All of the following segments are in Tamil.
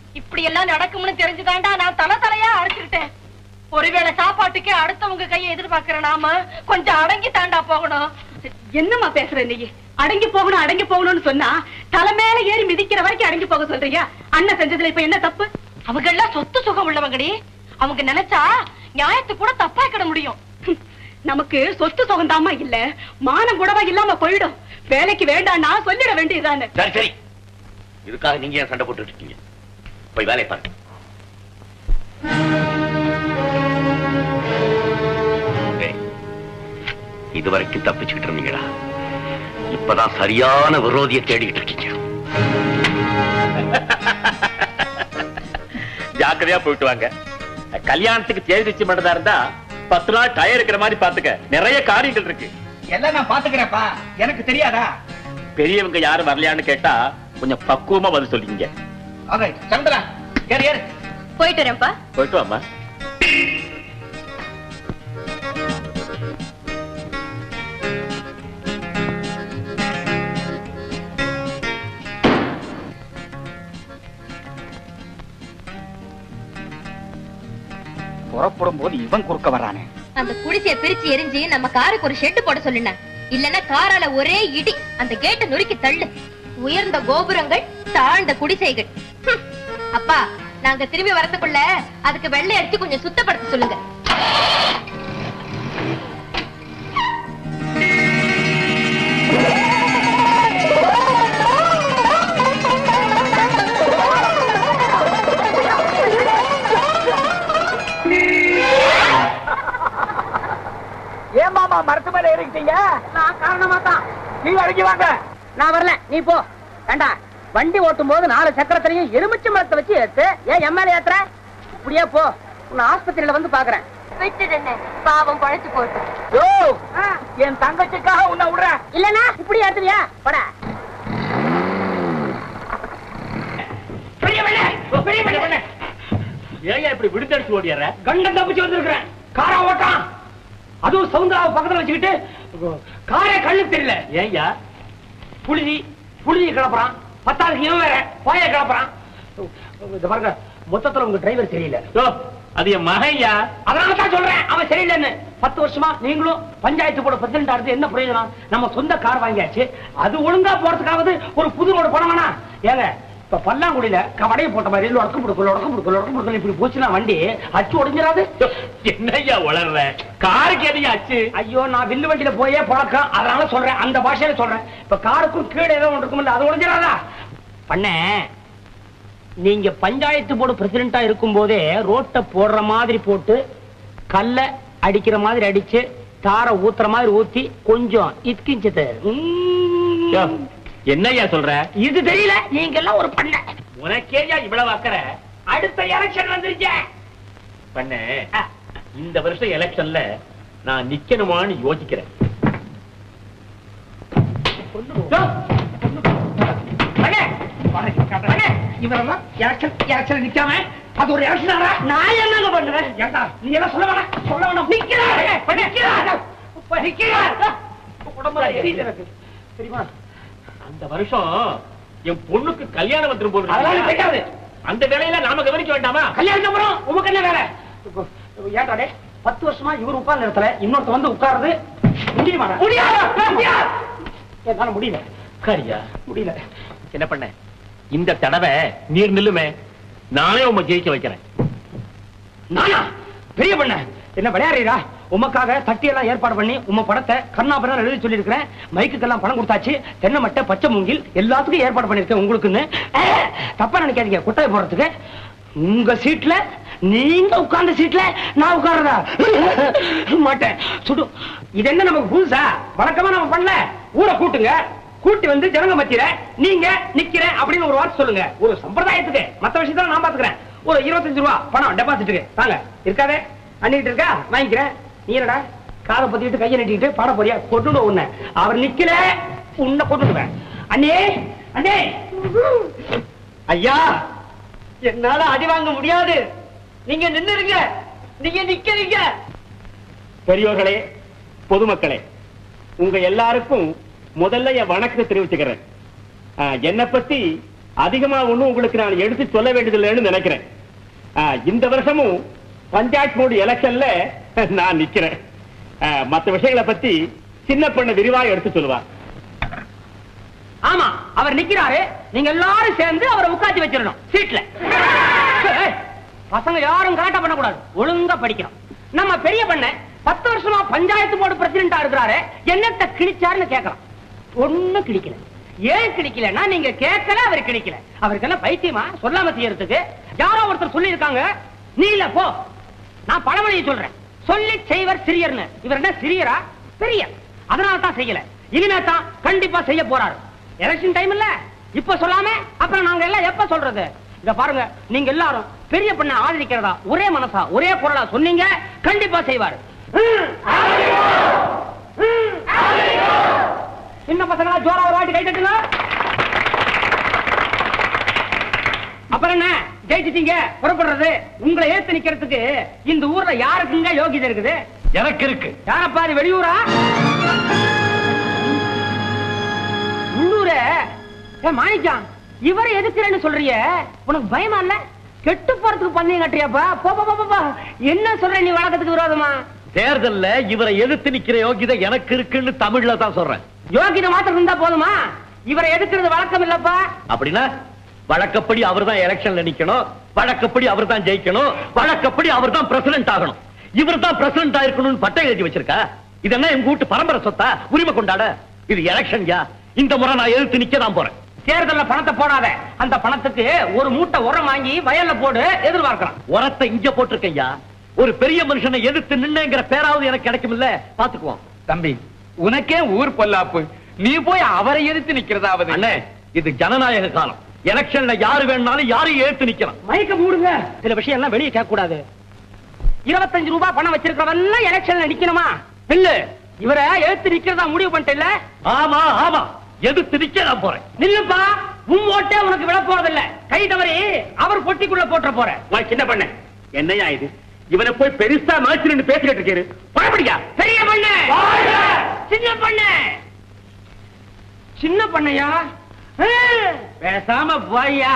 இப்படி எல்லாம் நடக்கும்னு தெரிஞ்சுதான்டா நான் தலை தலையா அடைச்சுக்கிட்டேன் ஒருவேளை சாப்பாட்டுக்கே அடுத்தவங்க கையை எதிர்பார்க்கிற நாம கொஞ்சம் அடங்கி தாண்டா போகணும் என்னம்மா பேசுற நீ அடங்கி போகணும் அடங்கி போகணும்னு சொன்னா தலை மேல ஏறி மிதிக்கிற வரைக்கும் அடங்கி போக சொல்றீங்க அண்ணன் செஞ்சதுல இப்ப என்ன தப்பு அவங்க எல்லாம் சொத்து சுகம் உள்ளவங்கடி அவங்க நினைச்சா நியாயத்தை கூட தப்பாக்கிட முடியும் ஹம், நமக்கு சொத்து சுகந்தாமா இல்ல மானம் கூடவா இல்லாம போயிடும் வேலைக்கு வேண்டாம்னா சொல்லிட வேண்டியதுதானே சரி சரி இதுக்காக நீங்க ஏன் சண்டை போட்டுட்டு இருக்கீங்க போய் வேலையை பாருங்க டேய், இதுவரைக்கும் தப்பிச்சுக்கிட்டு இருந்தீங்கடா இப்பதான் சரியான விரோதியை தேடிக்கிட்டு இருக்கீங்க ஜாக்கிரதையா போயிட்டு வாங்க கல்யாணத்துக்கு தேதி நிச்சயம் பண்ணதா இருந்தா பத்து நாள் டயர் இருக்கிற மாதிரி பாத்துக்க நிறைய காரியங்கள் இருக்கு எல்லாம் நான் பாத்துக்கிறேன்ப்பா எனக்கு தெரியாதா பெரியவங்க யாரும் வரலையான்னு கேட்டா கொஞ்சம் பக்குவமா பதில் சொல்லிங்க ஆல்ரைட் சந்திரா ஏறு ஏறு போயிட்டு வரேன்ப்பா போயிட்டு வாமா புறப்படும் போது இவன் குறுக்க வர்றானே அந்த குடிசைய பிரிச்சு எரிஞ்சு நம்ம காருக்கு ஒரு ஷெட் போட சொல்லுன இல்லன்னா காரால ஒரே இடி அந்த கேட்டை நொறுக்கி தள்ளு உயர்ந்த கோபுரங்கள் தாழ்ந்த குடிசைகள் ஹம். அப்பா நாங்க திரும்பி வரதுக்குள்ள அதுக்கு வெள்ளை அடிச்சு கொஞ்சம் சுத்தப்படுத்த சொல்லுங்க ஏன் மாமா மரத்து மேல ஏறிக்கிட்டீங்க நான் காரணமா தான் கீழே இறங்கி வாங்க நான் வரல நீ போ ஏண்டா வண்டி ஓட்டும் போது நாலு சக்கரத்திலையும் எலுமிச்சை மரத்தை வச்சு ஏத்து ஏன் எம்எல்ஏ ஏத்துற இப்படியே போ உன்னை ஆஸ்பத்திரியில வந்து பாக்குறேன் விட்டுடுன்னு பாவம் பழைச்சு போட்டு யோ என் தங்கச்சிக்காக உன்னை விடுறேன் இல்லனா இப்படி ஏத்துவியா போடா ஏன் இப்படி விடுதடிச்சு ஓடியார கண்டம் தப்பிச்சு வந்திருக்கிறேன் காரா ஓட்டான் அதுவும் சவுந்தராவை பக்கத்துல வச்சுக்கிட்டு காரே கண்ணு தெரியல ஏன்யா புழுதி புழுதி கிளப்புறான் பத்தாவதுக்கு இவன் வேற பாய கிளப்புறான் இந்த பாருங்க மொத்தத்துல உங்க டிரைவர் தெரியல யோ, அது என் மகையா அதனால தான் சொல்றேன் அவன் சரியில்லைன்னு பத்து வருஷமா நீங்களும் பஞ்சாயத்து போட பிரசிடண்ட் ஆறது என்ன பிரயோஜனம் நம்ம சொந்த கார் வாங்கியாச்சு அது ஒழுங்கா போறதுக்காவது ஒரு புது ரோடு போன வேணாம் ஏங்க இப்ப பல்லாங்குடியில கவடையை போட்ட மாதிரி உடக்க முடுக்கல் உடக்க முடுக்கல் உடக்க முடுக்கல் இப்படி போச்சுன்னா வண்டி அச்சு உடைஞ்சிடாது யோ, என்னய்யா வளர்ற காருக்கு எதையா ஆச்சு ஐயோ நான் வில்லு வண்டியில போயே பழக்கம் அதனால சொல்றேன் அந்த பாஷையில சொல்றேன் இப்ப காருக்கும் கீழே ஏதோ ஒன்று இருக்கும்ல அது உடைஞ்சிடாதா பண்ண நீங்க பஞ்சாயத்து போர்டு பிரசிடண்டா இருக்கும் போதே ரோட்டை போடுற மாதிரி போட்டு கல்ல அடிக்கிற மாதிரி அடிச்சு தார ஊத்துற மாதிரி ஊத்தி கொஞ்சம் இத்கிஞ்சது யோ, என்னய்யா சொல்ற இது தெரியல நீங்க எல்லாம் ஒரு பண்ண உனக்கேயா இவ்வளவு அக்கறை அடுத்த எலெக்ஷன் வந்துருச்சு பண்ண இந்த வருஷம் எலெக்ஷன்ல நான் நிக்கணுமான்னு யோசிக்கிறேன் யோ, அண்ணே, அண்ணே, இவரெல்லாம் எலெக்ஷன் எலெக்ஷன் நிக்காம அது ஒரு எலெக்ஷன் நான் என்னங்க பண்ணுவேன் ஏண்டா நீ எல்லாம் சொல்ல வேணாம் சொல்ல வேணாம் நிக்கிறாரு நிக்கிறாரு நிக்கிறாரு உடம்புல எரியுது எனக்கு தெரியுமா அந்த வருஷம் என் பொண்ணுக்கு கல்யாணம் வந்துரும் போல அதெல்லாம் இருக்கு. கிடையாது. அந்த வேலையில நாம கவனிக்க வேண்டாமா கல்யாணம் அப்புறம் உமக்கு என்ன வேலை இப்போ, ஏன்டா டேய், பத்து வருஷமா இவர் உட்கார்ந்த இடத்துல இன்னொருத்த வந்து உட்காருது முடியுமா முடியாது முடியாது என்னால முடியல உட்காரியா முடியல என்ன பண்ண இந்த தடவை நீர் நில்லுமே நானே உங்க ஜெயிக்க வைக்கிறேன் நானா பெரிய பண்ண என்ன விளையாடுறீரா உமக்காக தட்டி எல்லாம் ஏற்பாடு பண்ணி உம்ம படத்தை கண்ணாபுரம் எழுதி சொல்லியிருக்கிறேன் மைக்குக்கெல்லாம் பணம் கொடுத்தாச்சு தென்னை மட்டை பச்சை மூங்கில் எல்லாத்துக்கும் ஏற்பாடு பண்ணிருக்கேன் உங்களுக்குன்னு ஏ, தப்பா நினைக்காதீங்க குட்டாய் போடுறதுக்கு உங்க சீட்ல நீங்க உட்கார்ந்த சீட்ல நான் உட்கார்றதா மாட்டேன் சுடு இது என்ன நமக்கு புதுசா வழக்கமா நம்ம பண்ணல ஊரை கூட்டுங்க கூட்டி வந்து ஜனங்க மத்தியில நீங்க நிக்கிற அப்படின்னு ஒரு வார்த்தை சொல்லுங்க ஒரு சம்பிரதாயத்துக்கு மத்த விஷயத்துல நான் பாத்துக்கிறேன் ஒரு இருபத்தஞ்சு ரூபா பணம் டெபாசிட்டுக்கு தாங்க இருக்காதே அண்ணிட்டு இருக்கா வாங்கிக்கிறேன் நீ என்னடா காதை பத்திட்டு கையை நீட்டிட்டு பாட போறியா கொட்டுடு உன்னை அவர் நிக்கல உன்னை கொட்டுடுவேன் அண்ணே அண்ணே ஐயா என்னால அடி வாங்க முடியாது நீங்க நின்னுருங்க நீங்க நிக்கிறீங்க பெரியோர்களே பொதுமக்களே உங்க எல்லாருக்கும் முதல்ல என் வணக்கத்தை தெரிவிச்சுக்கிறேன் ஆ, என்னை பத்தி அதிகமா ஒண்ணும் உங்களுக்கு நான் எடுத்து சொல்ல வேண்டியதில்லைன்னு நினைக்கிறேன் ஆ, இந்த வருஷமும் பஞ்சாயத்து போர்டு எலெக்ஷன்ல நான் நிக்கிறேன் ஆ, மத்த விஷயங்களை பத்தி சின்ன பொண்ணு விரிவா எடுத்து சொல்லுவா ஆமா அவர் நிக்கிறாரு நீங்க எல்லாரும் சேர்ந்து அவரை உட்காந்து வச்சிடணும் சீட்ல ஏய், பசங்க யாரும் கலாட்டா பண்ணக்கூடாது ஒழுங்கா படிக்கணும் நம்ம பெரிய பண்ண பத்து வருஷமா பஞ்சாயத்து போர்டு பிரசிடண்டா இருக்கிறாரு என்னத்த கிழிச்சாருன்னு கேட்கலாம் ஒண்ணும் கிழிக்கல ஏன் கிழிக்கலன்னா நீங்க கேட்கல அவர் கிழிக்கல அவருக்கு என்ன பைத்தியமா சொல்லாம செய்யறதுக்கு யாரோ ஒருத்தர் சொல்லி இருக்காங்க நீ இல்ல போ நான் பழமொழியை சொல்றேன் சொல்லி செய்வர் சிறியர்னு இவர் என்ன சிறியரா பெரியர் அதனால தான் செய்யல இனிமே தான் கண்டிப்பா செய்ய போறாரு எலெக்ஷன் டைம் இல்ல இப்ப சொல்லாம அப்புறம் நாங்க எல்லாம் எப்ப சொல்றது இத பாருங்க நீங்க எல்லாரும் பெரிய பண்ண ஆதரிக்கிறதா ஒரே மனசா ஒரே குரலா சொன்னீங்க கண்டிப்பா செய்வாரு சின்ன பசங்களா ஜோரா ஒரு வாட்டி கை தட்டுங்க அப்புறம் என்ன ஜெயிச்சிட்டீங்க புறப்படுறது உங்களை ஏத்து நிக்கிறதுக்கு இந்த ஊர்ல யாருக்குங்க யோகிதை இருக்குது எனக்கு இருக்கு யாரப்பா அது வெளியூரா உள்ளூர ஏ மாணிக்கம் இவரை எதுக்குறேன்னு சொல்றிய உனக்கு பயமா இல்ல கெட்டு போறதுக்கு பந்தயம் கட்டுறியாப்பா போ போ, போ, போ, போ என்ன சொல்ற நீ வழக்கத்துக்கு விரோதமா தேர்தல்ல இவரை எதிர்த்து நிக்கிற யோகிதை எனக்கு இருக்குன்னு தமிழ்ல தான் சொல்றேன் யோகிதை மாத்திரம் இருந்தா போதுமா இவரை எதுக்குறது வழக்கம் இல்லப்பா அப்படின்னா வழக்கப்படி அவர் தான் எலெக்ஷன்ல நிக்கணும் வழக்கப்படி அவர் தான் ஜெயிக்கணும் வழக்கப்படி அவர் தான் பிரசிடென்ட் ஆகணும் இவர் தான் பிரசிடென்ட் ஆயிருக்கணும்னு பட்டை எழுதி வச்சிருக்கா இது என்ன எங்க வீட்டு பரம்பரை சொத்தா உரிமை கொண்டாட இது எலெக்ஷன் யா இந்த முறை நான் எதிர்த்து நிக்க தான் போறேன் தேர்தல்ல பணத்தை போடாத அந்த பணத்துக்கு ஒரு மூட்டை உரம் வாங்கி வயல்ல போடு எதிர்பார்க்கலாம் உரத்தை இங்க போட்டிருக்கையா ஒரு பெரிய மனுஷனை எதிர்த்து நின்னுங்கிற பேராவது எனக்கு கிடைக்கும் இல்ல பாத்துக்குவோம் தம்பி உனக்கே ஊர் பொல்லாப்பு நீ போய் அவரை எதிர்த்து நிக்கிறதாவது அண்ணே இது ஜனநாயக காலம் எலெக்ஷன்ல யாரு வேணாலும் யாரையும் எதிர்த்து நிக்கலாம் மைக்க மூடுங்க சில விஷயம் எல்லாம் வெளியே கேட்க கூடாது இருபத்தஞ்சு ரூபாய் பணம் வச்சிருக்கிறவெல்லாம் எலெக்ஷன்ல நிக்கணுமா பில்லு இவரை எழுத்து நிக்கிறதா முடிவு பண்ணிட்டு ஆமா ஆமா எதிர்த்து நிக்க நான் போறேன் நில்லுப்பா உன் ஓட்டே உனக்கு விழ போறதில்ல கை தவறி அவர் பொட்டிக்குள்ள போட்டுற போற வா, சின்ன பண்ண என்னையா இது இவனை போய் பெருசா மேட்ச் பேசிக்கிட்டு இருக்காரு பழப்படியா பெரிய பண்ண சின்ன பண்ண சின்ன பண்ணையா ஆ, பேசாம போய்யா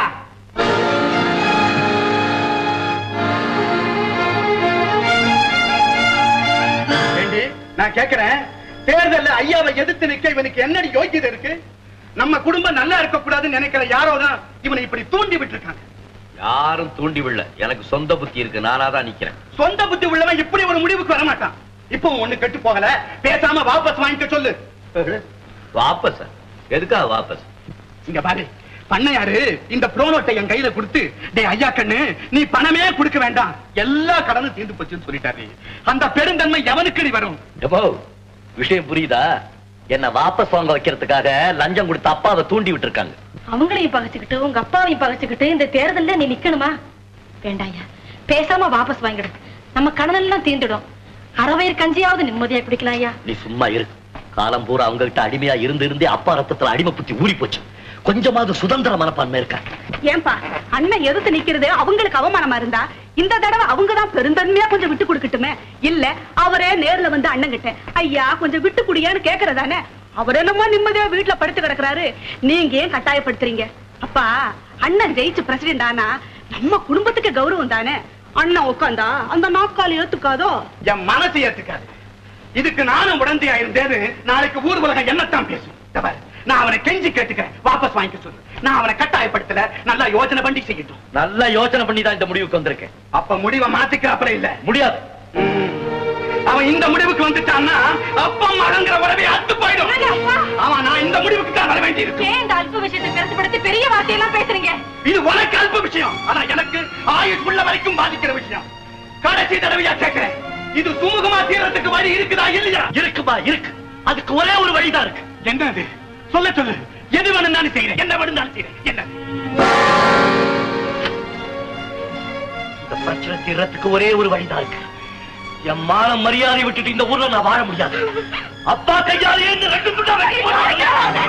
ஏண்டி, நான் கேக்குறேன் தேர்தல்ல ஐயாவை எதிர்த்து நிக்க இவனுக்கு என்னடி யோகியதை இருக்கு நம்ம குடும்பம் நல்லா இருக்க கூடாதுன்னு நினைக்கிற யாரோ தான் இவனை இப்படி தூண்டி விட்டுருக்காங்க யாரும் தூண்டி விடல எனக்கு சொந்த புத்தி இருக்கு நானா தான் நிக்கிறேன் சொந்த புத்தி உள்ளவன் இப்படி ஒரு முடிவுக்கு வர மாட்டான் இப்போ ஒண்ணு கெட்டு போகல பேசாம வாபஸ் வாங்கிக்க சொல்லு வாபஸ் எதுக்காக வாபஸ் இங்க பாரு பண்ணையாரு இந்த ப்ரோனோட்டை என் கையில கொடுத்து டேய் ஐயா கண்ணு நீ பணமே கொடுக்க வேண்டாம் எல்லா கடனும் தீர்ந்து போச்சுன்னு சொல்லிட்டாரு அந்த பெருந்தன்மை எவனுக்கு நீ வரும் எப்போ விஷயம் புரியுதா என்ன வாபஸ் வாங்க வைக்கிறதுக்காக லஞ்சம் கொடுத்து அப்பாவை தூண்டி விட்டுருக்காங்க அவங்களையும் பகைச்சுக்கிட்டு உங்க அப்பாவையும் பகைச்சுக்கிட்டு இந்த தேர்தல்ல நீ நிக்கணுமா வேண்டாயா பேசாம வாபஸ் வாங்கிடு நம்ம கணனெல்லாம் தீந்துடும் அறவயிறு கஞ்சியாவது நிம்மதியா குடிக்கலாம் ஐயா நீ சும்மா இரு காலம் பூரா அவங்க கிட்ட அடிமையா இருந்து இருந்தே அப்பா ரத்தத்துல அடிமை புத்தி ஊறி போச்சு கொஞ்சமாவது சுதந்திர மனப்பான்மை இருக்கா ஏன்பா அண்ணன் எதிர்த்து நிக்கிறது அவங்களுக்கு அவமானமா இருந்தா இந்த தடவை அவங்க தான் பெருந்தன்மையா கொஞ்சம் விட்டு கொடுக்கட்டுமே இல்ல அவரே நேர்ல வந்து அண்ணன் கிட்ட ஐயா கொஞ்சம் விட்டு குடியான்னு கேக்குறதானே அவர் என்னமோ நிம்மதியா வீட்டுல படுத்து கிடக்குறாரு நீங்க ஏன் கட்டாயப்படுத்துறீங்க அப்பா அண்ணன் ஜெயிச்சு பிரசிடென்ட் ஆனா நம்ம குடும்பத்துக்கு கௌரவம் தானே அண்ணன் உட்காந்தா அந்த நாற்காலி ஏத்துக்காதோ என் மனசு ஏத்துக்காது இதுக்கு நானும் உடந்தையா இருந்தேன்னு நாளைக்கு ஊர் உலகம் என்னத்தான் பேசும் இந்த பாரு, நான் அவனை கெஞ்சி கேட்டுக்கிறேன் வாபஸ் வாங்கிக்க சொல்லு நான் அவனை கட்டாயப்படுத்தல நல்லா யோசனை பண்ணி செய்யட்டும் நல்லா யோசனை பண்ணி தான் இந்த முடிவுக்கு வந்திருக்கேன் அப்ப முடிவை மாத்திக்க அப்புறம் இல்ல முடியாது ம். அவன் இந்த முடிவுக்கு வந்துட்டான்னா அப்பம் மகங்கிற உறவே அத்து போயிடும் அவன் நான் இந்த முடிவுக்கு தான் வர வேண்டி இருக்கு ஏன் இந்த அல்ப விஷயத்தை பெருசுபடுத்தி பெரிய வார்த்தையெல்லாம் பேசுறீங்க இது உனக்கு அல்ப விஷயம் ஆனா எனக்கு ஆயுஷ் உள்ள வரைக்கும் பாதிக்கிற விஷயம் கடைசி தடவையா கேட்கிறேன் இது சுமூகமா தீர்றதுக்கு வழி இருக்குதா இல்லையா இருக்குப்பா இருக்கு அதுக்கு ஒரே ஒரு வழிதான் இருக்கு என்ன அது சொல்ல சொல்லு எது வேணும்னாலும் செய்யறேன் என்ன வேணும்னாலும் செய்யறேன் என்ன இந்த பிரச்சனை தீர்றதுக்கு ஒரே ஒரு வழிதான் இருக்கு என் மானம் மரியாதை விட்டுட்டு இந்த ஊர்ல நான் வாழ முடியாது அப்பா கையாலே இந்த ரெண்டு துண்டா வெட்டி போடுவாங்க.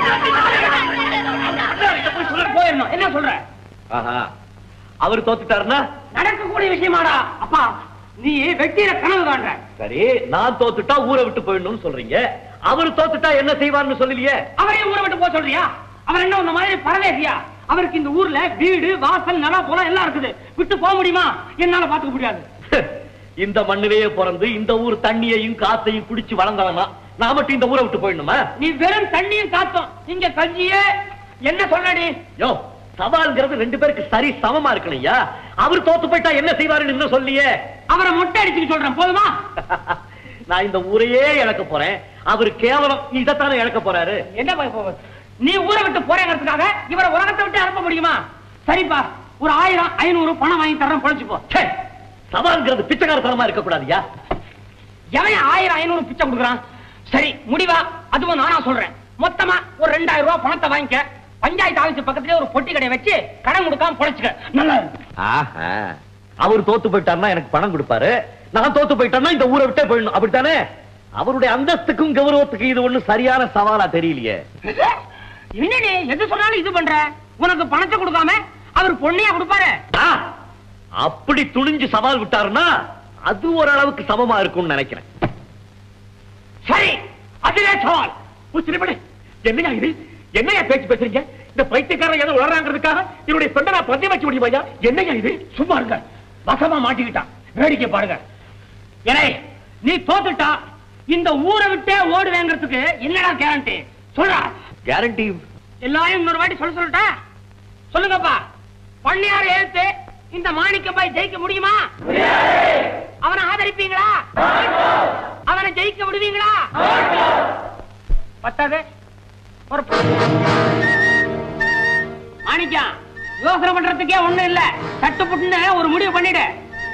போய் சொல்ல போயிடணும் என்ன சொல்ற ஆஹா. அவர் தோத்துட்டாருன்னா நடக்கக்கூடிய விஷயமாடா அப்பா நீ வெட்டியில கனவு காண்ற சரி நான் தோத்துட்டா ஊரை விட்டு போயிடணும்னு சொல்றீங்க அவர் தோத்துட்டா என்ன செய்வார்னு சொல்லலையே அவரே ஊரை விட்டு போக சொல்றியா அவர் என்ன உன்ன மாதிரி பரதேசியா அவருக்கு இந்த ஊர்ல வீடு வாசல் நிலம் போல எல்லாம் இருக்குது விட்டு போக முடியுமா என்னால பாத்துக்க முடியாது இந்த மண்ணிலேயே பிறந்து இந்த ஊர் தண்ணியையும் காத்தையும் குடிச்சு வளர்ந்தவனா நான் மட்டும் இந்த ஊரை விட்டு போயிடணுமா நீ வெறும் தண்ணியும் காத்தோம் இங்க கஞ்சியே என்ன சொல்லடி யோ சவால்ங்கிறது ரெண்டு பேருக்கு சரி சமமா இருக்கணையா அவர் தோத்து போயிட்டா என்ன செய்வாருன்னு இன்னும் சொல்லியே அவரை மொட்டை அடிச்சுக்க சொல்றேன் போதுமா நான் இந்த ஊரையே இழக்க போறேன் அவர் கேவலம் இதைத்தானே இழக்க போறாரு என்ன போய் போவது நீ ஊரை விட்டு போறேங்கிறதுக்காக இவரை உலகத்தை விட்டு அனுப்ப முடியுமா சரிப்பா ஒரு ஆயிரம் ஐநூறு பணம் வாங்கி தரேன் பொழைச்சுப்போ ச்சே, சவால்ங்கிறது பிச்சைக்காரத்தனமா இருக்க கூடாதுயா எவன் ஆயிரம் ஐநூறு பிச்சை கொடுக்குறான் சரி முடிவா அதுவும் நானா சொல்றேன் மொத்தமா ஒரு ரெண்டாயிரம் ரூபாய் பணத்தை வாங்கிக்க பஞ்சாயத்து ஆபீஸ் பக்கத்துலயே ஒரு பொட்டி கடையை வச்சு கடன் கொடுக்காம பொழைச்சுக்க நல்லா இருக்கு ஆஹா. அவர் தோத்து போயிட்டாருன்னா எனக்கு பணம் கொடுப்பாரு நான் தோத்து போயிட்டேன்னா இந்த ஊரை விட்டே போயிடணும் அப்படித்தானே அவருடைய அந்தஸ்துக்கும் கௌரவத்துக்கும் இது ஒண்ணு சரியான சவாலா தெரியலையே என்னடி எது சொன்னாலும் இது பண்ற உனக்கு பணத்தை கொடுக்காம அவர் பொண்ணையா கொடுப்பாரு ஆ, அப்படி துணிஞ்சு சவால் விட்டாருன்னா அது ஓரளவுக்கு சமமா இருக்கும்னு நினைக்கிறேன் சரி அதுவே சவால் உச்சிரிப்படி என்னையா இது என்னையா பேச்சு பேசுறீங்க இந்த பைத்தியக்காரன் ஏதோ உளறாங்கிறதுக்காக என்னுடைய சொந்த நான் பத்தி வைக்க முடியுமா என்னையா இது சும்மா இருங்க வசமா மாட்டிக்கிட்டான் வேடிக்கை பாருங்க ஏனே நீ தோத்துட்டா இந்த ஊரை விட்டே ஓடுவேங்கிறதுக்கு என்னடா கேரண்டி சொல்றா கேரண்டி எல்லாரும் இன்னொரு வாட்டி சொல்ல சொல்லட்டா சொல்லுங்கப்பா பண்ணையார் எழுத்து இந்த மாணிக்கம்பாய் ஜெயிக்க முடியுமா அவனை ஆதரிப்பீங்களா அவனை ஜெயிக்க விடுவீங்களா பத்தாது பொறுப்பு. மாணிக்கம் யோசனை பண்றதுக்கே ஒண்ணும் இல்ல சட்டு புட்டுன்னு ஒரு முடிவு பண்ணிடு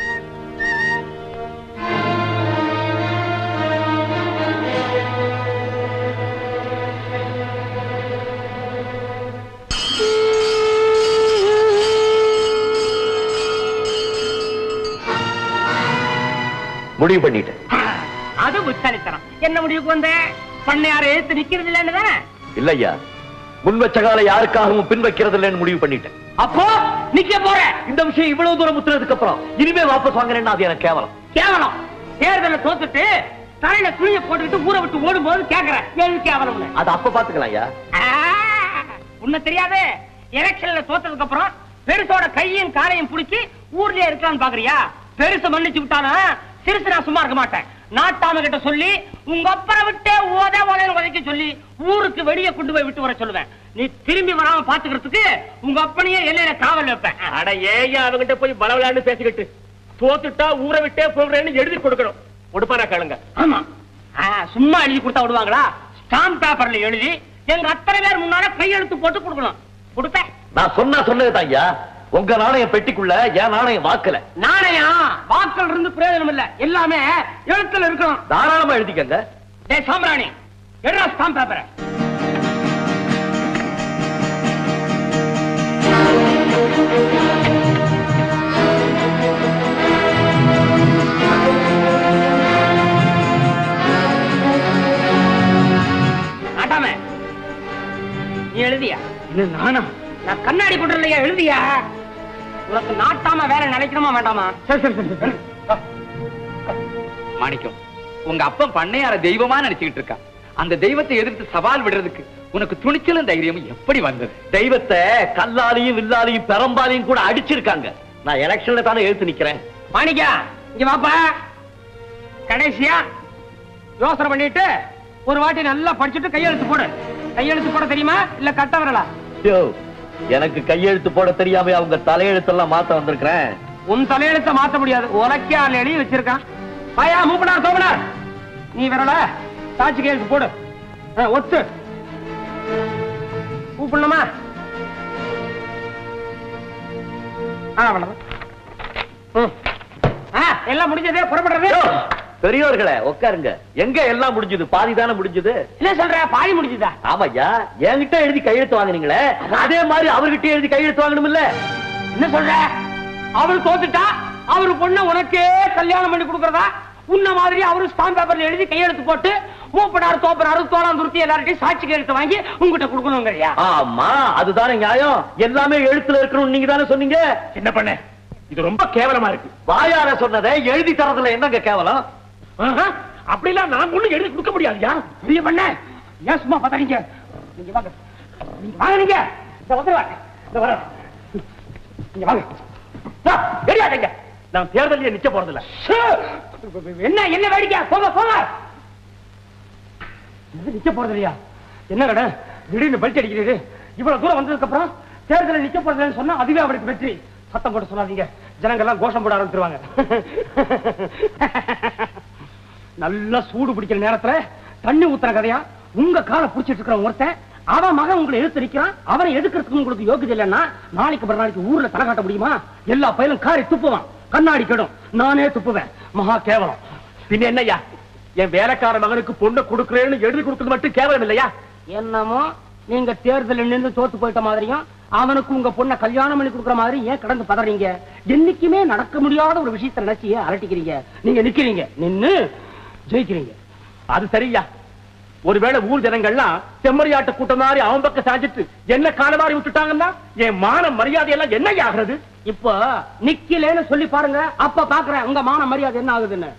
முடிவு பண்ணிட்டேன் அது புத்தாலித்தனம் என்ன முடிவுக்கு வந்த பண்ணையார் எழுத்து நிக்கிறது இல்லன்னு தானே இல்லையா முன் வச்ச காலை யாருக்காகவும் பின் வைக்கிறது இல்லைன்னு முடிவு பண்ணிட்டேன் அப்போ நிக்க போற இந்த விஷயம் இவ்வளவு தூரம் முத்துனதுக்கு அப்புறம் இனிமே வாபஸ் வாங்குறேன்னா அது எனக்கு கேவலம் கேவலம் தேர்தல தோத்துட்டு தலையில துணிய போட்டுக்கிட்டு ஊரை விட்டு ஓடும் போது கேக்குறேன் எது கேவலம்னு அது அப்ப பாத்துக்கலாம் ஐயா ஆ, உன்னை தெரியாது எலெக்ஷன்ல தோத்ததுக்கு அப்புறம் பெருசோட கையும் காலையும் புடிச்சு ஊர்லயே இருக்கலாம்னு பாக்குறியா பெருசு மன்னிச்சு விட்டாலும் சிறுசு நான் சும்மா இருக்க மாட்டேன் நாட்டாம கிட்ட சொல்லி உங்க அப்பனை விட்டே ஓத ஓதன்னு உதைக்க சொல்லி ஊருக்கு வெளியே கொண்டு போய் விட்டு வர சொல்லுவேன் நீ திரும்பி வராம பாத்துக்கிறதுக்கு உங்க அப்பனையே எல்லையில காவல் வைப்பேன் அட ஏயா அவங்கிட்ட போய் பலவலான்னு பேசிக்கிட்டு தோத்துட்டா ஊரை விட்டே போகிறேன்னு எழுதி கொடுக்கணும் கொடுப்பாரா கேளுங்க ஆமா ஆ, சும்மா எழுதி கொடுத்தா விடுவாங்களா ஸ்டாம்ப் பேப்பர்ல எழுதி எங்க அத்தனை பேர் முன்னால கையெழுத்து போட்டு கொடுக்கணும் கொடுப்பேன் நான் சொன்னா சொன்னதுதான் ஐயா உங்க நாணயம் பெட்டிக்குள்ள என் நாணயம் வாக்கல நாணயம் வாக்கள் இருந்து பிரயோஜனம் இல்ல எல்லாமே எழுத்துல இருக்கணும் தாராளமா எழுதிக்கங்க டேய் சாம்பிராணி எடுறா ஸ்டாம்ப் பேப்பரை நாட்டாம நீ எழுதியா இது நானா நான் கண்ணாடி போட்டுலையா எழுதியா உனக்கு நாட்டாம வேற நினைக்கணுமா வேண்டாமா சரி சரி சரி சரி மாணிக்கம் உங்க அப்பன் பண்ணையார தெய்வமா நினைச்சுக்கிட்டு இருக்கான் அந்த தெய்வத்தை எதிர்த்து சவால் விடுறதுக்கு உனக்கு துணிச்சலும் தைரியமும் எப்படி வந்தது தெய்வத்தை கல்லாலையும் வில்லாலையும் பெரம்பாலையும் கூட அடிச்சிருக்காங்க நான் எலெக்ஷன்ல தானே எழுத்து நிக்கிறேன் மாணிக்கா இங்க வாப்பா கடைசியா யோசனை பண்ணிட்டு ஒரு வாட்டி நல்லா படிச்சுட்டு கையெழுத்து போடு கையெழுத்து போட தெரியுமா இல்ல கட்ட வரலா யோ, எனக்கு கையெழுத்து போட தெரியாம அவங்க தலையெழுத்தெல்லாம் மாத்த வந்திருக்கிறேன் உன் தலையெழுத்த மாத்த முடியாது உலக்கியால் எழுதி வச்சிருக்கான் பாயா மூப்பனார் சோமனார் நீ வரல சாட்சி கையெழுத்து போடு ஆ, ஒத்து கூப்பிடணுமா ஆ அவ்வளவுதான் ம். ஆ, எல்லாம் முடிஞ்சதே புறப்படுறது யோ, பெரியோர்களே உட்காருங்க எங்க எல்லாம் முடிஞ்சது பாதி தானே முடிஞ்சது என்ன சொல்ற பாதி முடிஞ்சுதா ஆமாய்யா என்கிட்ட எழுதி கையெழுத்து வாங்குனீங்களே அதே மாதிரி அவர்கிட்ட எழுதி கையெழுத்து வாங்கணும் இல்ல என்ன சொல்ற அவரு தோத்துட்டா அவரு பொண்ண உனக்கே கல்யாணம் பண்ணி கொடுக்கறதா உன்ன மாதிரி அவரு ஸ்டாம்ப் பேப்பர்ல எழுதி கையெழுத்து போட்டு மூப்பனார் தோப்பனாரு தோளாம் துருத்தி எல்லார்ட்டையும் சாட்சி கையெழுத்து வாங்கி உங்ககிட்ட கொடுக்கணுங்கறியா ஆமா அதுதானே நியாயம் எல்லாமே எழுத்துல இருக்கணும் நீங்க தானே சொன்னீங்க என்ன பண்ண இது ரொம்ப கேவலமா இருக்கு வாயார சொன்னதை எழுதி தரதுல என்னங்க கேவலம் ஆஹா, அப்படிலாம் நான் ஒண்ணும் எழுதி கொடுக்க முடியாதுயா பெரிய பண்ண ஏன் சும்மா பதறீங்க நீங்க வாங்க நீங்க வாங்க நீங்க இந்த வந்துருவாங்க இந்த வர இங்க வாங்க வா, வெளியாடுங்க நான் தேர்தலில் நிக்க போறதில்ல என்ன என்ன வேடிக்கை போங்க போங்க இது நிக்க போறது இல்லையா என்ன கடை திடீர்னு பல்ட் அடிக்கிறது இவ்வளவு தூரம் வந்ததுக்கு அப்புறம் தேர்தலில் நிக்க போறதுன்னு சொன்னா அதுவே அவருக்கு வெற்றி சத்தம் போட்டு சொல்லாதீங்க ஜனங்க எல்லாம் கோஷம் போட ஆரம்பிச்சிருவாங்க நல்லா சூடு பிடிக்கிற நேரத்துல தண்ணி ஊத்துற கதையா உங்க காலை புடிச்சிட்டு இருக்கிற ஒருத்தன் அவன் மகன் உங்களை எதிர்த்து நிக்கிறான் அவனை எதுக்கிறதுக்கு உங்களுக்கு யோகியதை இல்லைன்னா நாளைக்கு மறு நாளைக்கு ஊர்ல தலை காட்ட முடியுமா எல்லா பயிலும் காரி துப்புவான் கண்ணாடி கெடும் நானே துப்புவேன் மகா கேவலம் பின்ன என்னய்யா என் வேலைக்கார மகனுக்கு பொண்ணு கொடுக்கறேன்னு எழுதி கொடுக்கறது மட்டும் கேவலம் இல்லையா என்னமோ நீங்க தேர்தலில் நின்று தோத்து போயிட்ட மாதிரியும் அவனுக்கு உங்க பொண்ணை கல்யாணம் பண்ணி கொடுக்குற மாதிரி ஏன் கடந்து பதறீங்க என்னைக்குமே நடக்க முடியாத ஒரு விஷயத்தை நினைச்சு ஏன் அரட்டிக்கிறீங்க நீங்க நிக்கிறீங்க நின்னு ஜெயிக்கிறீங்க அது சரியா ஒருவேளை ஊர் ஜனங்கள்லாம் செம்மறியாட்டு கூட்டம் மாதிரி அவன் பக்கம் சாஞ்சிட்டு என்ன கால மாதிரி விட்டுட்டாங்கன்னா என் மான மரியாதை எல்லாம் என்ன ஆகுறது இப்போ நிக்கலேன்னு சொல்லி பாருங்க அப்ப பாக்குறேன் உங்க மான மரியாதை என்ன ஆகுதுன்னு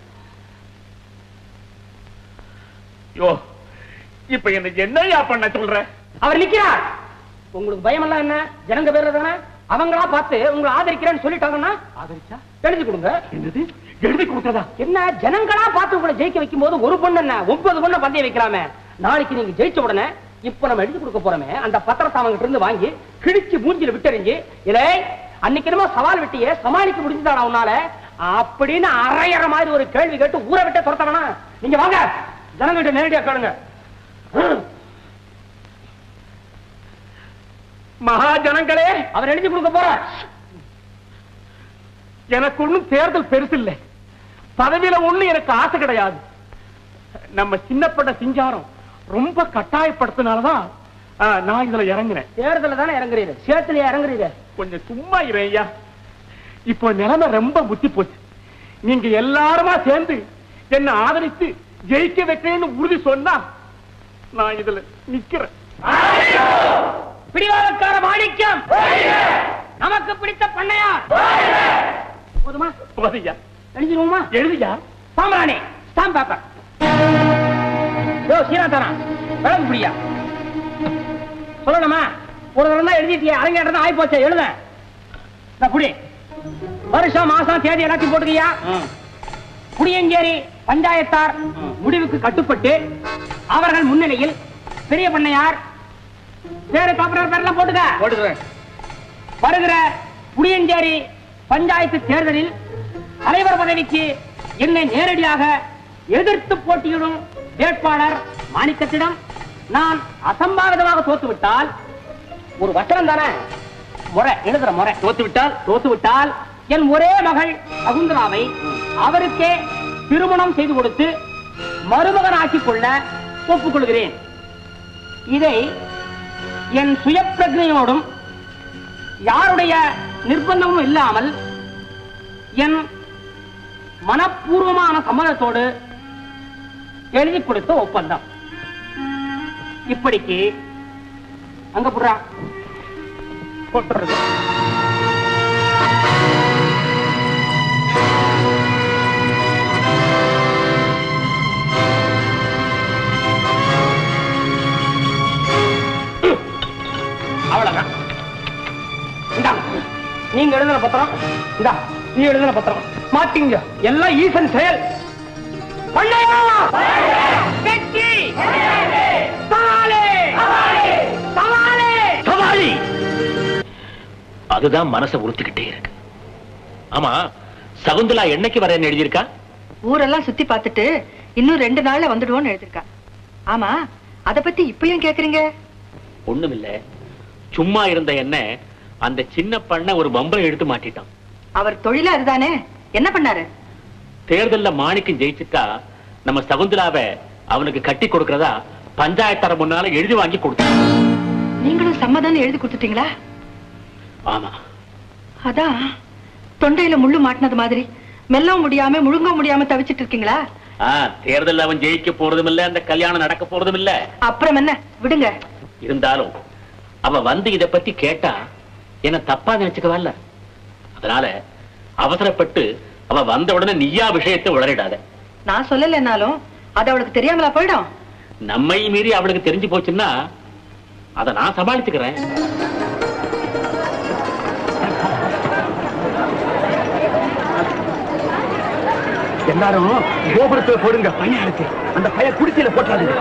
யோ இப்ப என்ன என்னையா பண்ண சொல்ற அவர் நிக்கிறார் உங்களுக்கு பயம் எல்லாம் என்ன ஜனங்க பேர் தானே அவங்களா பார்த்து உங்களை ஆதரிக்கிறேன்னு சொல்லிட்டாங்கன்னா ஆதரிச்சா எழுதி கொடுங்க என்னது எழுதி கொடுத்ததா என்ன ஜனங்களா பார்த்து உங்களை ஜெயிக்க வைக்கும் போது ஒரு பொண்ணு என்ன ஒன்பது பொண்ணு பந்தயம் வைக்கலாமே நாளைக்கு நீங்க ஜெயிச்ச உடனே இப்ப நம்ம எழுதி கொடுக்க போறோமே அந்த பத்திரத்தை அவங்க இருந்து வாங்கி கிழிச்சு மூஞ்சில விட்டறிஞ்சு இலே அன்னைக்கு என்னமோ சவால் விட்டியே சமாளிக்க முடிஞ்சுதாடா உன்னால அப்படின்னு அரையற மாதிரி ஒரு கேள்வி கேட்டு ஊரை விட்டு துரத்த வேணாம் நீங்க வாங்க ஜனங்கிட்ட நேரடியா கேளுங்க மகா ஜனங்களே அவர் எழுதி கொடுக்க போற எனக்கு ஒண்ணும் தேர்தல் பெருசு இல்லை பதவியில ஒண்ணு எனக்கு ஆசை கிடையாது நம்ம சின்னப்பட்ட சிங்காரம் ரொம்ப கட்டாயப்படுத்தினாலதான் ஆ, நான் இதுல இறங்குறேன் தேர்தல தானே இறங்குறீரு சேத்துல இறங்குறீரு கொஞ்சம் சும்மா இரு ஐயா இப்போ நிலைமை ரொம்ப புத்தி போச்சு நீங்க எல்லாருமா சேர்ந்து என்ன ஆதரித்து ஜெயிக்க வைக்கிறேன்னு உறுதி சொன்னா நான் இதுல நிக்கிறேன் பிடிவாதக்கார மாணிக்கம் நமக்கு பிடித்த பண்ணையார் போதுமா போதையா எழுதிடுவோமா எழுதியா சாம்பிராணி ஸ்டாம்ப் பேப்பர் யோ சீனாதானா விளக்கு பிடியா சொல்லணுமா ஒரு தடவை தான் எழுதிட்டியா அரங்கேற்றம் தான் ஆகி போச்சு எழுத இந்த புடி வருஷம் மாசம் தேதி எல்லாத்தையும் போட்டுக்கியா புடியஞ்சேரி பஞ்சாயத்தார் முடிவுக்கு கட்டுப்பட்டு அவர்கள் முன்னிலையில் பெரிய பண்ணையார் பேரு காப்பனர் பேர்லாம் போட்டுக்க போட்டுக்கிறேன் வருகிற புளியஞ்சேரி பஞ்சாயத்து தேர்தலில் தலைவர் பதவிக்கு என்னை நேரடியாக எதிர்த்து போட்டியிடும் வேட்பாளர் மாணிக்கத்திடம் நான் அசம்பாவிதமாக தோத்துவிட்டால் ஒரு வசனம் தானே முறை எழுதுற முறை தோத்து விட்டால் தோத்துவிட்டால் என் ஒரே மகள் சகுந்தலாவை அவருக்கே திருமணம் செய்து கொடுத்து மருமகனாக்கிக் கொள்ள ஒப்புக்கொள்கிறேன் இதை என் சுயப்பிரஜையோடும் யாருடைய நிர்பந்தமும் இல்லாமல் என் மனப்பூர்வமான சம்மதத்தோடு எழுதி கொடுத்த ஒப்பந்தம் இப்படிக்கு அங்க புடுறா போட்டுறது அவ்வளவுதான் இந்தாங்க. நீங்க எழுதின பத்திரம் இந்தா நீ எழுதின பத்திரம் மாட்டீங்க எல்லாம் ஈசன் செயல் பண்ணையா! வெற்றி! சவாலே! சவாலே! சவாலி அதுதான் மனசை உறுத்திக்கிட்டே இருக்கு ஆமா சகுந்தலா என்னைக்கு வரேன்னு எழுதியிருக்கா ஊரெல்லாம் சுத்தி பார்த்துட்டு இன்னும் ரெண்டு நாள்ல வந்துடுவோம்னு எழுதிருக்கா ஆமா அத பத்தி இப்பயும் கேக்குறீங்க ஒண்ணுமில்ல சும்மா இருந்த என்ன அந்த சின்ன பண்ண ஒரு பம்பரை எடுத்து மாட்டிட்டான் அவர் தொழில அதுதானே என்ன பண்ணாரு தேர்தல்ல மாணிக்கம் ஜெயிச்சுட்டா நம்ம சகுந்தலாவை அவனுக்கு கட்டி கொடுக்கறதா பஞ்சாயத்தார முன்னால எழுதி வாங்கி கொடுத்தான் நீங்களும் சம்மதம்னு எழுதி கொடுத்துட்டீங்களா ஆமா அதான் தொண்டையில முள்ளு மாட்டினது மாதிரி மெல்லவும் முடியாம முழுங்க முடியாம தவிச்சிட்டு இருக்கீங்களா ஆ, தேர்தல்ல அவன் ஜெயிக்க போறதும் இல்ல அந்த கல்யாணம் நடக்க போறதும் இல்ல அப்புறம் என்ன விடுங்க இருந்தாலும் அவ வந்து இத பத்தி கேட்டா என்ன தப்பா நினைச்சுக்கவல்ல அதனால அவசரப்பட்டு அவ வந்த உடனே நீயா விஷயத்தை உளறிடாத நான் சொல்லலைன்னாலும் அது அவளுக்கு தெரியாமலா போயிடும் நம்மை மீறி அவளுக்கு தெரிஞ்சு போச்சுன்னா அத நான் சமாளிச்சுக்கிறேன் எல்லாரும் கோபுரத்துல போடுங்க பையன் இருக்கு அந்த பையன் குடிசையில போட்டாரு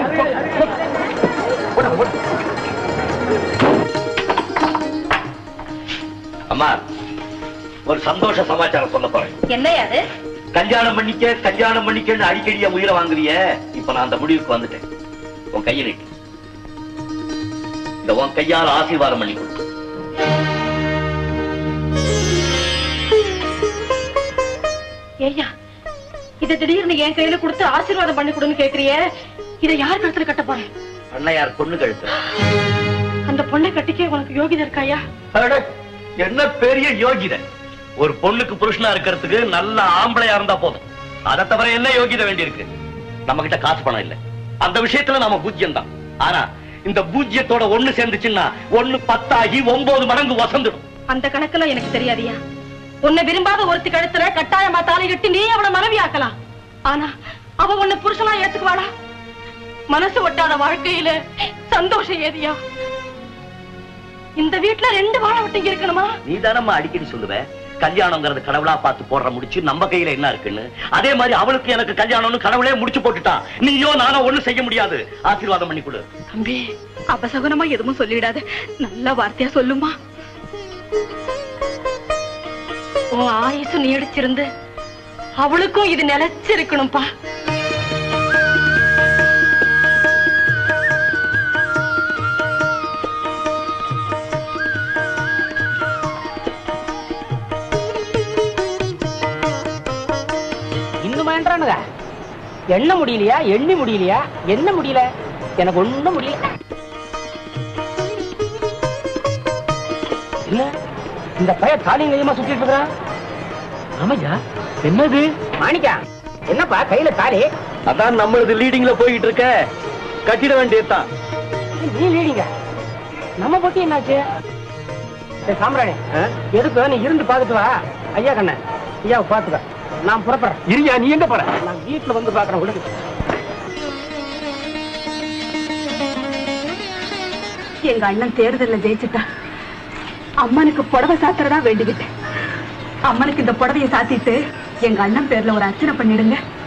அம்மா ஒரு சந்தோஷ சமாச்சாரம் சொல்ல போறேன் என்னையா அது கல்யாணம் பண்ணிக்க கல்யாணம் பண்ணிக்கன்னு அடிக்கடி என் உயிரை வாங்குறிய இப்ப நான் அந்த முடிவுக்கு வந்துட்டேன் உன் கையை நீட்டு இந்த உன் கையால ஆசீர்வாதம் பண்ணி கொடு ஏய்யா இதை திடீர்னு என் கையில கொடுத்து ஆசீர்வாதம் பண்ணி கொடுன்னு கேக்குறியே இதை யார் கழுத்துல கட்ட போறேன் அண்ணையார் பொண்ணு கழுத்து அந்த பொண்ணை கட்டிக்க உனக்கு யோகிதை இருக்காயா அட, என்ன பெரிய யோகிதை ஒரு பொண்ணுக்கு புருஷனா இருக்கிறதுக்கு நல்ல ஆம்பளையா இருந்தா போதும் அதை தவிர என்ன யோகிதை வேண்டியிருக்கு நம்ம கிட்ட காசு பணம் இல்ல அந்த விஷயத்துல நாம பூஜ்யம் தான் ஆனா இந்த பூஜ்யத்தோட ஒண்ணு சேர்ந்துச்சுன்னா ஒண்ணு பத்தாகி ஒன்பது மடங்கு வசந்துடும் அந்த கணக்குல எனக்கு தெரியாதியா உன்னை விரும்பாத ஒருத்தி கழுத்துல கட்டாயமா தாலி கட்டி நீ அவளை மனைவி ஆக்கலாம் ஆனா அவ உன்னை புருஷனா ஏத்துக்குவாளா மனசு ஒட்டாத வாழ்க்கையில சந்தோஷம் ஏதியா இந்த வீட்டுல ரெண்டு வாழை விட்டு இருக்கணுமா நீ தானம்மா அடிக்கடி சொல்லுவ கல்யாணங்கிறது கடவுளா பார்த்து போடுற முடிச்சு நம்ம கையில என்ன இருக்குன்னு அதே மாதிரி அவளுக்கு எனக்கு கல்யாணம்னு கடவுளே முடிச்சு போட்டுட்டான் நீயோ நானோ ஒண்ணும் செய்ய முடியாது ஆசீர்வாதம் பண்ணி கொடு தம்பி அபசகுனமா எதுவும் சொல்லிடாத நல்ல வார்த்தையா சொல்லுமா உன் ஆயுசு நீடிச்சிருந்து அவளுக்கும் இது நிலைச்சிருக்கணும்பா இன்னும் வேண்டானுங்க எண்ண முடியலையா எண்ணி முடியலையா என்ன முடியல எனக்கு ஒண்ணும் முடியல என்ன இந்த பையன் தாலியும் கையுமா சுத்திட்டு இருக்கிறான் ஆமையா என்னது மாணிக்கா என்னப்பா கையில தாலி அதான் நம்மளது லீடிங்ல போயிட்டு இருக்க கட்டிட வேண்டியதுதான் நீ லீடிங்க நம்ம பத்தி என்னாச்சு ஏய், சாம்பிராணி எதுக்கு நீ இருந்து பாத்துட்டு வா ஐயா கண்ண ஐயாவை பாத்துக்க நான் புறப்படுறேன் இருயா நீ எங்க போற நான் வீட்டுல வந்து பாக்குறேன் விடுங்க எங்க அண்ணன் தேர்தல்ல ஜெயிச்சுட்டா அம்மனுக்கு புடவை சாத்துறதா வேண்டிக்கிட்டேன் அம்மனுக்கு இந்த புடவையை சாத்திட்டு எங்க அண்ணன் பேர்ல ஒரு அர்ச்சனை பண்ணிடுங்க